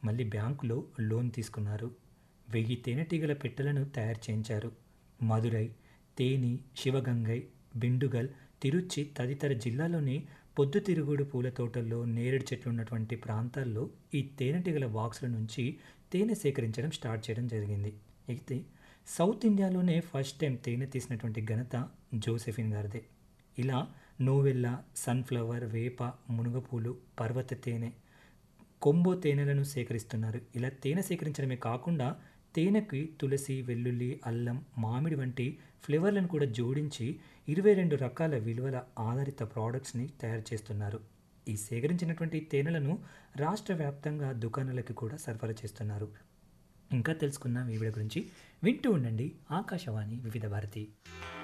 మళ్ళీ బ్యాంకులో లోన్ తీసుకున్నారు వెయ్యి తేనెటీగల పెట్టెలను తయారు చేయించారు మదురై తేని శివగంగై బిండుగల్ తిరుచి తదితర జిల్లాలోని పొద్దుతిరుగుడు పూల తోటల్లో నేరేడు చెట్లు ఉన్నటువంటి ప్రాంతాల్లో ఈ తేనెటీగల బాక్సుల నుంచి తేనె సేకరించడం స్టార్ట్ చేయడం జరిగింది అయితే సౌత్ ఇండియాలోనే ఫస్ట్ టైం తేనె తీసినటువంటి ఘనత జోసెఫిన్ గారిదే ఇలా నోవెల్లా సన్ఫ్లవర్ వేప మునుగపూలు పర్వత తేనె కొంబో తేనెలను సేకరిస్తున్నారు ఇలా తేనె సేకరించడమే కాకుండా తేనెకి తులసి వెల్లుల్లి అల్లం మామిడి వంటి ఫ్లేవర్లను కూడా జోడించి ఇరవై రెండు రకాల విలువల ఆధారిత ప్రోడక్ట్స్ని తయారు చేస్తున్నారు ఈ సేకరించినటువంటి తేనెలను రాష్ట్ర వ్యాప్తంగా దుకాణాలకు కూడా సరఫరా చేస్తున్నారు ఇంకా తెలుసుకుందాం ఈ వీడియో గురించి వింటూ ఉండండి ఆకాశవాణి వివిధ భారతి